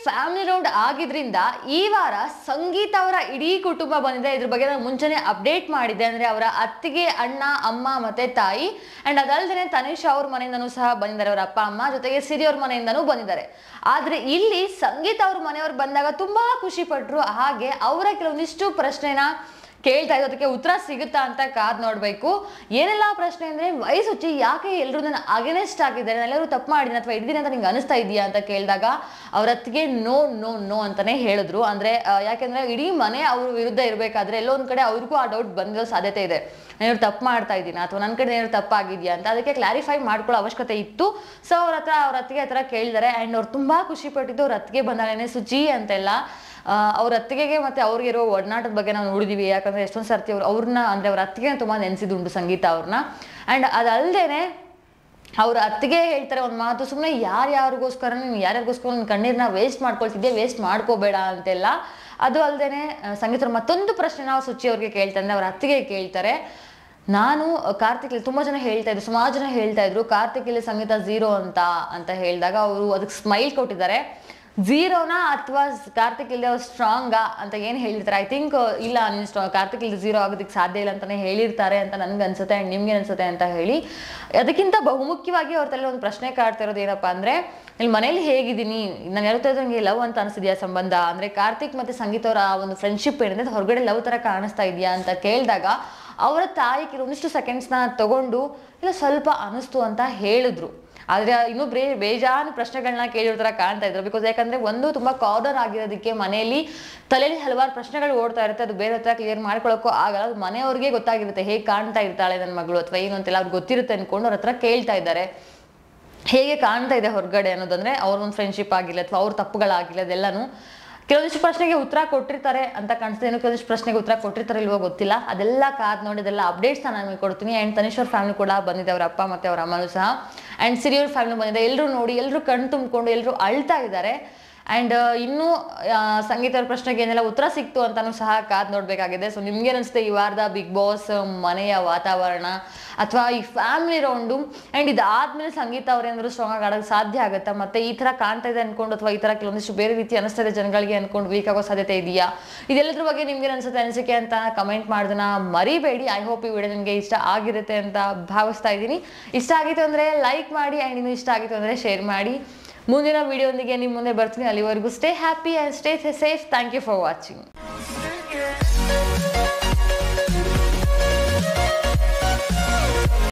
family round ಆಗಿದ್ರಿಂದ ಈ ವಾರ ಸಂಗೀತ ಅವರ ಇಡೀ ಕುಟುಂಬ ಬಂದಿದೆ ಇದ್ರ ಬಗ್ಗೆ ನಾನು ಮುಂಚೆನೆ ಅಪ್ಡೇಟ್ ಮಾಡಿದ್ದೆ ಅಂದ್ರೆ ಅವರ ಅತ್ತಿಗೆ ಅಣ್ಣ ಅಮ್ಮ ಮತ್ತೆ ತಾಯಿ ಅಂಡ್ ಅದಲ್ಲದೆ ತನಿಷ್ ಅವ್ರ ಮನೆಯಿಂದನೂ ಸಹ ಬಂದಿದ್ದಾರೆ ಅವರ ಅಪ್ಪ ಅಮ್ಮ ಜೊತೆಗೆ ಸಿರಿ ಅವ್ರ ಮನೆಯಿಂದನೂ ಬಂದಿದ್ದಾರೆ ಆದ್ರೆ ಇಲ್ಲಿ ಸಂಗೀತ ಅವ್ರ ಮನೆಯವ್ರು ಬಂದಾಗ ತುಂಬಾ ಖುಷಿ ಪಟ್ರು ಹಾಗೆ ಅವರ ಕೆಲವೊಂದಿಷ್ಟು ಪ್ರಶ್ನೆನ ಕೇಳ್ತಾ ಇದ್ದು ಅದಕ್ಕೆ ಉತ್ತರ ಸಿಗುತ್ತಾ ಅಂತ ಕಾದ್ ನೋಡ್ಬೇಕು ಏನೆಲ್ಲ ಪ್ರಶ್ನೆ ಅಂದ್ರೆ ವಯಸ್ಸುಚ್ಚಿ ಯಾಕೆ ಎಲ್ಲರೂ ನನ್ನ ಅಗೇನೆಸ್ಟ್ ಆಗಿದ್ದಾರೆ ಎಲ್ಲರೂ ತಪ್ಪು ಮಾಡಿದ್ದೀನಿ ಅಥವಾ ಹಿಡಿದಿನಿ ಅಂತ ನಿಂಗೆ ಅನಿಸ್ತಾ ಇದೆಯಾ ಅಂತ ಕೇಳಿದಾಗ ಅವ್ರ ಹತ್ತಿಗೆ ನೋ ನೋ ನೋ ಅಂತಾನೆ ಹೇಳಿದ್ರು ಅಂದ್ರೆ ಆ, ಯಾಕೆಂದ್ರೆ ಇಡೀ ಮನೆ ಅವ್ರ ವಿರುದ್ಧ ಇರಬೇಕಾದ್ರೆ ಎಲ್ಲೋ ಒಂದ್ ಕಡೆ ಅವ್ರಿಗೂ ಆ ಡೌಟ್ ಬಂದಿರೋ ಸಾಧ್ಯತೆ ಇದೆ ಏನಾದ್ರು ತಪ್ಪು ಮಾಡ್ತಾ ಇದ್ದೀನ ಅಥವಾ ನನ್ನ ಕಡೆ ಏನಾದ್ರು ತಪ್ಪಾಗಿದೆಯಾ ಅಂತ ಅದಕ್ಕೆ ಕ್ಲಾರಿಫೈ ಮಾಡ್ಕೊಳ್ಳೋ ಅವಶ್ಯಕತೆ ಇತ್ತು ಸೊ ಅವ್ರ ಹತ್ರ ಅವ್ರ ಹತ್ತಿಗೆ ಹತ್ರ ಕೇಳಿದ್ದಾರೆ ಅಂಡ್ ಅವ್ರು ತುಂಬಾ ಖುಷಿ ಪಟ್ಟಿದ್ದು ಅವ್ರ ಹತ್ತಿಗೆ ಬಂದಾಗೇನೆ ಸುಚಿ ಅಂತೆಲ್ಲ ಆ, ಅವ್ರ ಅತ್ತಿಗೆಗೆ ಮತ್ತೆ ಅವ್ರಿಗೆ ಇರೋ ಒಡನಾಟದ ಬಗ್ಗೆ ನಾವು ನೋಡಿದೀವಿ ಯಾಕಂದ್ರೆ ಎಷ್ಟೊಂದು ಸರ್ತಿ ಅವ್ರು ಅವ್ರನ್ನ ಅಂದ್ರೆ ಅವ್ರ ಅತ್ತಿಗೆ ತುಂಬಾ ನೆನೆಸಿದುಂಟು ಸಂಗೀತ ಅವ್ರನ್ನ ಅಂಡ್ ಅದಲ್ದೇನೆ ಅವ್ರ ಅತ್ತಿಗೆ ಹೇಳ್ತಾರೆ ಒಂದು ಮಾತು ಸುಮ್ಮನೆ ಯಾರ್ಯಾರಿಗೋಸ್ಕರ ನೀನು ಯಾರ್ಯಾರಿಗೋಸ್ಕರ ನಿನ್ನ ಕಣ್ಣೀರನ್ನ ವೇಸ್ಟ್ ಮಾಡ್ಕೊಳ್ತಿದ್ದೆ ವೇಸ್ಟ್ ಮಾಡ್ಕೋಬೇಡ ಅಂತೆಲ್ಲ ಅದು ಅಲ್ಲದೆ ಸಂಗೀತರ ಮತ್ತೊಂದು ಪ್ರಶ್ನೆ ನಾವು ಸುಚಿ ಅವ್ರಿಗೆ ಕೇಳ್ತಾರೆ ಅಂದ್ರೆ ಅವ್ರ ಅತ್ತಿಗೆ ಕೇಳ್ತಾರೆ ನಾನು ಕಾರ್ತಿಕ್ ಇಲ್ಲಿ ತುಂಬಾ ಜನ ಹೇಳ್ತಾ ಇದ್ರು ಸುಮಾರು ಜನ ಹೇಳ್ತಾ ಇದ್ರು ಕಾರ್ತಿಕ್ ಇಲ್ಲಿ ಸಂಗೀತ ಝೀರೋ ಅಂತ ಅಂತ ಹೇಳಿದಾಗ ಅವರು ಅದಕ್ಕೆ ಸ್ಮೈಲ್ ಕೊಟ್ಟಿದ್ದಾರೆ ಝೀರೋನಾ ಅಥವಾ ಕಾರ್ತಿಕ್ ಇಲ್ಲದೆ ಅವ್ರು ಸ್ಟ್ರಾಂಗಾ ಅಂತ ಏನು ಹೇಳಿರ್ತಾರೆ ಐ ಥಿಂಕ್ ಇಲ್ಲ ನೀನು ಸ್ಟ್ರಾ ಕಾರ್ತಿಕ್ ಇಲ್ಲದೆ ಝೀರೋ ಆಗೋದಕ್ಕೆ ಸಾಧ್ಯ ಇಲ್ಲ ಅಂತಾನೆ ಹೇಳಿರ್ತಾರೆ ಅಂತ ನನ್ಗೆ ಅನ್ಸುತ್ತೆ ಆ್ಯಂಡ್ ನಿಮ್ಗೆ ಅನ್ಸುತ್ತೆ ಅಂತ ಹೇಳಿ ಅದಕ್ಕಿಂತ ಬಹುಮುಖ್ಯವಾಗಿ ಅವ್ರ ತಲೆ ಒಂದು ಪ್ರಶ್ನೆ ಕಾಡ್ತಾ ಇರೋದು ಏನಪ್ಪಾ ಅಂದ್ರೆ ಇಲ್ಲಿ ಮನೇಲಿ ಹೇಗಿದ್ದೀನಿ ನಾನು ಹೇಳ್ತಾ ಇದ್ದಂಗೆ ಲವ್ ಅಂತ ಅನಿಸಿದ್ಯಾ ಸಂಬಂಧ ಅಂದ್ರೆ ಕಾರ್ತಿಕ್ ಮತ್ತೆ ಸಂಗೀತ ಅವರ ಒಂದು ಫ್ರೆಂಡ್ಶಿಪ್ ಏನಿದೆ ಅದು ಹೊರಗಡೆ ಲವ್ ತರ ಕಾಣಿಸ್ತಾ ಇದೆಯಾ ಅಂತ ಕೇಳಿದಾಗ ಅವರ ತಾಯಿ ಕೆಲವೊಂದಿಷ್ಟು ಸೆಕೆಂಡ್ಸ್ನ ತಗೊಂಡು ಇಲ್ಲ ಸ್ವಲ್ಪ ಅನಿಸ್ತು ಅಂತ ಹೇಳಿದ್ರು ಆದ್ರೆ ಇನ್ನೂ ಬೇ ಬೇಜಾನು ಪ್ರಶ್ನೆಗಳನ್ನ ಕೇಳಿರೋ ಥರ ಕಾಣ್ತಾ ಇದ್ರು ಬಿಕಾಸ್ ಯಾಕಂದ್ರೆ ಒಂದು ತುಂಬಾ ಕಾರ್ನರ್ ಆಗಿರೋದಕ್ಕೆ ಮನೆಯಲ್ಲಿ ತಲೆಯಲ್ಲಿ ಹಲವಾರು ಪ್ರಶ್ನೆಗಳು ಓಡ್ತಾ ಇರುತ್ತೆ ಅದು ಬೇರೆ ಹತ್ರ ಕ್ಲಿಯರ್ ಮಾಡ್ಕೊಳ್ಳೋಕ್ಕೂ ಆಗಲ್ಲ ಅದು ಮನೆಯವ್ರಿಗೆ ಗೊತ್ತಾಗಿರುತ್ತೆ ಹೇಗೆ ಕಾಣ್ತಾ ಇರ್ತಾಳೆ ನನ್ನ ಮಗಳು ಅಥವಾ ಏನು ಅಂತೆಲ್ಲ ಅವ್ರಿಗೆ ಗೊತ್ತಿರುತ್ತೆ ಅನ್ಕೊಂಡು ಅವ್ರ ಹತ್ರ ಕೇಳ್ತಾ ಇದ್ದಾರೆ ಹೇಗೆ ಕಾಣ್ತಾ ಇದೆ ಹೊರಗಡೆ ಅನ್ನೋದಂದ್ರೆ ಅವ್ರ ಒಂದು ಫ್ರೆಂಡ್ಶಿಪ್ ಆಗಿಲ್ಲ ಅಥವಾ ಅವ್ರ ತಪ್ಪುಗಳಾಗಿಲ್ಲ ಅದೆಲ್ಲನೂ ಕೆಲವೊಂದಿಷ್ಟು ಪ್ರಶ್ನೆಗೆ ಉತ್ತರ ಕೊಟ್ಟಿರ್ತಾರೆ ಅಂತ ಕಾಣಿಸ್ತದೆ ಇನ್ನು ಕೆಲವೊಂದಿಷ್ಟು ಪ್ರಶ್ನೆಗೆ ಉತ್ತರ ಕೊಟ್ಟಿರ್ತಾರೆ ಇಲ್ವೋ ಗೊತ್ತಿಲ್ಲ ಅದೆಲ್ಲ ಕಾದ್ ನೋಡಿ ಅದೆಲ್ಲ ಅಪ್ಡೇಟ್ಸ್ ನಾನು ನಿಮಗೆ ಕೊಡ್ತೀನಿ ಆ್ಯಂಡ್ ತನಿಶ್ವರ್ ಫ್ಯಾಮಿಲಿ ಕೂಡ ಬಂದಿದೆ ಅವ್ರ ಅಪ್ಪ ಮತ್ತೆ ಅವ್ರ ಅಮ್ಮನೂ ಸಹ ಆ್ಯಂಡ್ ಸಿರಿಯವ್ರ ಫ್ಯಾಮಿಲಿ ಬಂದಿದೆ ಎಲ್ಲರೂ ನೋಡಿ ಎಲ್ಲರೂ ಕಣ್ ತುಂಬಿಕೊಂಡು ಎಲ್ಲರೂ ಅಳ್ತಾ ಇದ್ದಾರೆ ಆ್ಯಂಡ್ ಇನ್ನೂ ಆ, ಸಂಗೀತ ಅವ್ರ ಪ್ರಶ್ನೆಗೆ ಏನೆಲ್ಲ ಉತ್ತರ ಸಿಕ್ತು ಅಂತಾನೂ ಸಹ ಕಾದ್ ನೋಡ್ಬೇಕಾಗಿದೆ ಸೊ ನಿಮ್ಗೆ ಅನಿಸುತ್ತೆ ಈ ವಾರದ ಬಿಗ್ ಬಾಸ್ ಮನೆಯ ವಾತಾವರಣ ಅಥವಾ ಈ ಫ್ಯಾಮಿಲಿ ರೌಂಡು ಆ್ಯಂಡ್ ಇದಾದ್ಮೇಲೆ ಸಂಗೀತ ಅವ್ರೇನಾದ್ರು ಸ್ಟ್ರಾಂಗ್ ಆಗಿ ಆಡೋಕ್ಕೆ ಸಾಧ್ಯ ಆಗುತ್ತಾ ಮತ್ತೆ ಈ ಥರ ಕಾಣ್ತಾ ಇದೆ ಅನ್ಕೊಂಡು ಅಥವಾ ಈ ಥರ ಕೆಲವೊಂದಿಷ್ಟು ಬೇರೆ ರೀತಿ ಅನಿಸ್ತಾ ಇದೆ ಜನಗಳಿಗೆ ಅನ್ಕೊಂಡು ವೀಕ್ ಆಗೋ ಸಾಧ್ಯತೆ ಇದೆಯಾ ಇದೆಲ್ಲದ್ರ ಬಗ್ಗೆ ನಿಮ್ಗೆ ಅನ್ಸುತ್ತೆ ಅನಿಸಿಕೆ ಅಂತ ಕಮೆಂಟ್ ಮಾಡೋದನ್ನ ಮರಿಬೇಡಿ ಐ ಹೋಪ್ ಈ ವಿಡಿಯೋ ನಿಮಗೆ ಇಷ್ಟ ಆಗಿರುತ್ತೆ ಅಂತ ಭಾವಿಸ್ತಾ ಇದ್ದೀನಿ ಇಷ್ಟ ಆಗಿತ್ತು ಅಂದರೆ ಲೈಕ್ ಮಾಡಿ ಆ್ಯಂಡ್ ಇನ್ನು ಇಷ್ಟ ಆಗಿತ್ತು ಅಂದರೆ ಶೇರ್ ಮಾಡಿ ಮುಂದಿನ ವಿಡಿಯೋದೊಂದಿಗೆ ನಿಮ್ಮ ಮುಂದೆ ಬರ್ತೀನಿ ಅಲ್ಲಿವರೆಗೂ stay happy and stay safe thank you for watching